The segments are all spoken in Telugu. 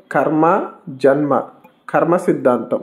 కర్మ జన్మ కర్మ సిద్ధాంతం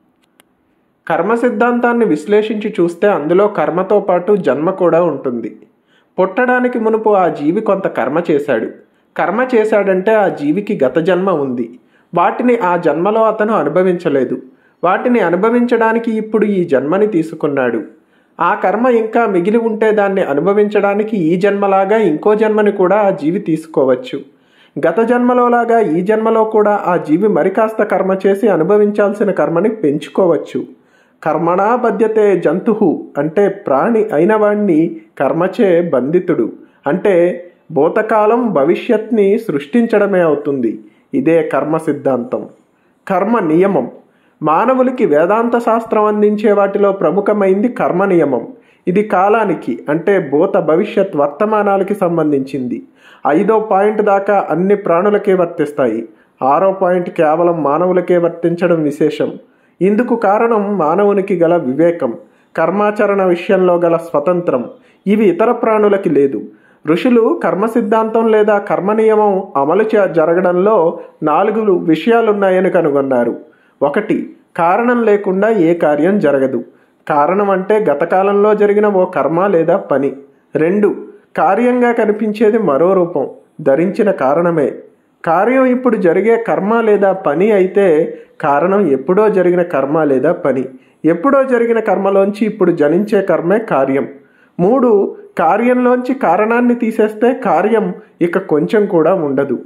కర్మ సిద్ధాంతాన్ని విశ్లేషించి చూస్తే అందులో కర్మతో పాటు జన్మ కూడా ఉంటుంది పుట్టడానికి మునుపు ఆ జీవి కొంత కర్మ చేశాడు కర్మ చేశాడంటే ఆ జీవికి గత జన్మ ఉంది వాటిని ఆ జన్మలో అతను అనుభవించలేదు వాటిని అనుభవించడానికి ఇప్పుడు ఈ జన్మని తీసుకున్నాడు ఆ కర్మ ఇంకా మిగిలి ఉంటే దాన్ని అనుభవించడానికి ఈ జన్మలాగా ఇంకో జన్మని కూడా ఆ జీవి తీసుకోవచ్చు గత జన్మలోలాగా ఈ జన్మలో కూడా ఆ జీవి మరి కాస్త కర్మ చేసి అనుభవించాల్సిన కర్మని పెంచుకోవచ్చు కర్మణా బద్యతే జంతువు అంటే ప్రాణి అయిన వాణ్ణి కర్మచే బంధితుడు అంటే భూతకాలం భవిష్యత్ని సృష్టించడమే అవుతుంది ఇదే కర్మ సిద్ధాంతం కర్మ నియమం మానవులకి వేదాంత శాస్త్రం అందించే వాటిలో ప్రముఖమైంది కర్మ నియమం ఇది కాలానికి అంటే భూత భవిష్యత్ వర్తమానాలకి సంబంధించింది ఐదో పాయింట్ దాకా అన్ని ప్రాణులకే వర్తిస్తాయి ఆరో పాయింట్ కేవలం మానవులకే వర్తించడం విశేషం ఇందుకు కారణం మానవునికి గల వివేకం కర్మాచరణ విషయంలో గల స్వతంత్రం ఇవి ఇతర ప్రాణులకి లేదు ఋషులు కర్మ సిద్ధాంతం లేదా కర్మ నియమం అమలు జరగడంలో నాలుగు విషయాలున్నాయని కనుగొన్నారు ఒకటి కారణం లేకుండా ఏ కార్యం జరగదు కారణం అంటే గతకాలంలో జరిగిన ఓ కర్మ లేదా పని రెండు కార్యంగా కనిపించేది మరో రూపం ధరించిన కారణమే కార్యం ఇప్పుడు జరిగే కర్మ లేదా పని అయితే కారణం ఎప్పుడో జరిగిన కర్మ లేదా పని ఎప్పుడో జరిగిన కర్మలోంచి ఇప్పుడు జనించే కర్మే కార్యం మూడు కార్యంలోంచి కారణాన్ని తీసేస్తే కార్యం ఇక కొంచెం కూడా ఉండదు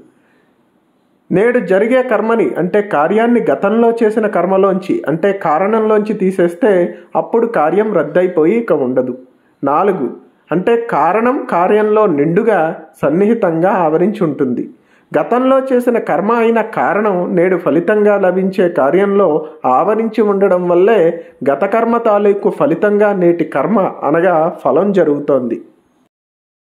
నేడు జరిగే కర్మని అంటే కార్యాన్ని గతంలో చేసిన కర్మలోంచి అంటే కారణంలోంచి తీసేస్తే అప్పుడు కార్యం రద్దయిపోయి ఇక ఉండదు నాలుగు అంటే కారణం కార్యంలో నిండుగా సన్నిహితంగా ఆవరించి ఉంటుంది గతంలో చేసిన కర్మ అయిన కారణం నేడు ఫలితంగా లభించే కార్యంలో ఆవరించి ఉండడం వల్లే గత కర్మ తాలూకు ఫలితంగా నేటి కర్మ అనగా ఫలం జరుగుతోంది